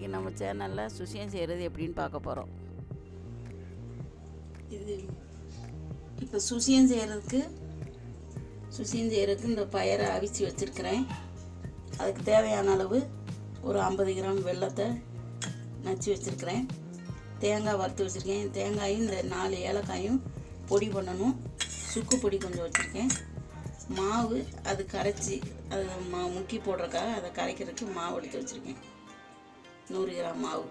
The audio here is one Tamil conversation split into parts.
இன்றைக்கி நம்ம சேனலில் சுசியம் செய்கிறது எப்படின்னு பார்க்க போகிறோம் இது இப்போ சுசியம் செய்கிறதுக்கு சுசியம் செய்கிறதுக்கு இந்த பயரை அவிச்சு வச்சுருக்கிறேன் அதுக்கு தேவையான அளவு ஒரு ஐம்பது கிராம் வெல்லத்தை நச்சு வச்சுருக்கிறேன் தேங்காய் வறுத்து வச்சுருக்கேன் தேங்காயும் இந்த நாலு ஏலக்காயும் பொடி பண்ணணும் சுக்கு பொடி கொஞ்சம் வச்சுருக்கேன் மாவு அது கரைச்சி அது மா முக்கி போடுறதுக்காக அதை கரைக்கிறதுக்கு மாவு எடுத்து வச்சுருக்கேன் நூறு கிராம் மாவு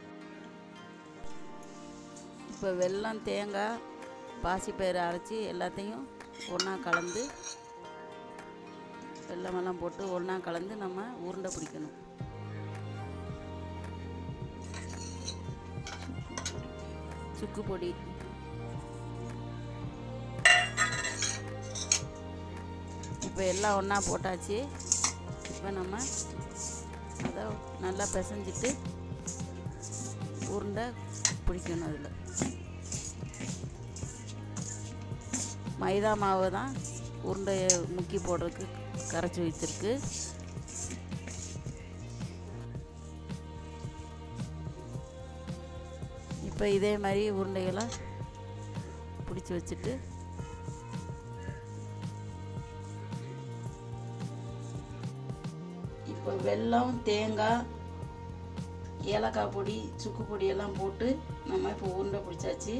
இப்போ வெல்லம் தேங்காய் பாசிப்பயிறு அரைச்சி எல்லாத்தையும் ஒன்றா கலந்து வெல்லமெல்லாம் போட்டு ஒன்றா கலந்து நம்ம உருண்டை பிடிக்கணும் சுக்கு பொடி இப்போ எல்லாம் ஒன்றா போட்டாச்சு இப்போ நம்ம அதை நல்லா பிசைஞ்சிட்டு உருண்டை பிடிக்கணும் அதில் மைதா மாவு தான் உருண்டையை முக்கி போடுறதுக்கு கரைச்சி வச்சிருக்கு இப்போ இதே மாதிரி உருண்டைகளை பிடிச்சி வச்சுட்டு இப்போ வெல்லம் தேங்காய் ஏலக்காய் பொடி சுக்கு பொடி எல்லாம் போட்டு நம்ம இப்போ உருண்டை பிடிச்சாச்சு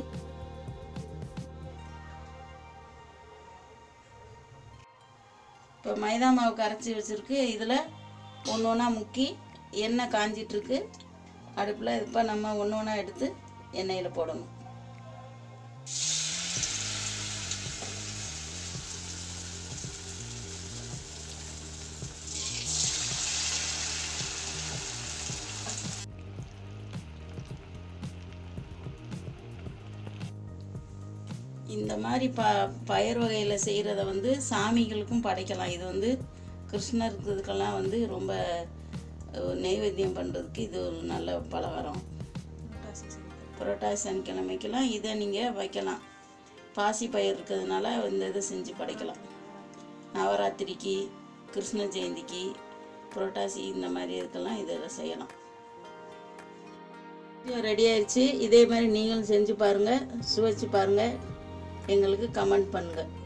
இப்போ மைதா மாவு கரைச்சி வச்சுருக்கு இதில் ஒன்று ஒன்றா முக்கி எண்ணெய் காஞ்சிட்ருக்கு அடுப்பில் இப்போ நம்ம ஒன்று ஒன்றா எடுத்து எண்ணெயில் போடணும் இந்த மாதிரி ப பயிர் வகையில் செய்கிறத வந்து சாமிகளுக்கும் படைக்கலாம் இது வந்து கிருஷ்ணருக்கு இதுக்கெல்லாம் வந்து ரொம்ப அஹ், நெய்வேத்தியம் பண்ணுறதுக்கு இது ஒரு நல்ல பலகாரம் புரட்டாசி சனிக்கிழமைக்கெல்லாம் இதை நீங்கள் வைக்கலாம் பாசி பயிர் இருக்கிறதுனால இந்த இதை செஞ்சு படைக்கலாம் நவராத்திரிக்கு கிருஷ்ண ஜெயந்திக்கு புரட்டாசி இந்த மாதிரி இதுக்கெல்லாம் இதில் செய்யலாம் ரெடி ஆயிடுச்சு இதே மாதிரி நீங்களும் செஞ்சு பாருங்கள் சுவைச்சு பாருங்கள் எங்களுக்கு கமெண்ட் பண்ணுங்கள்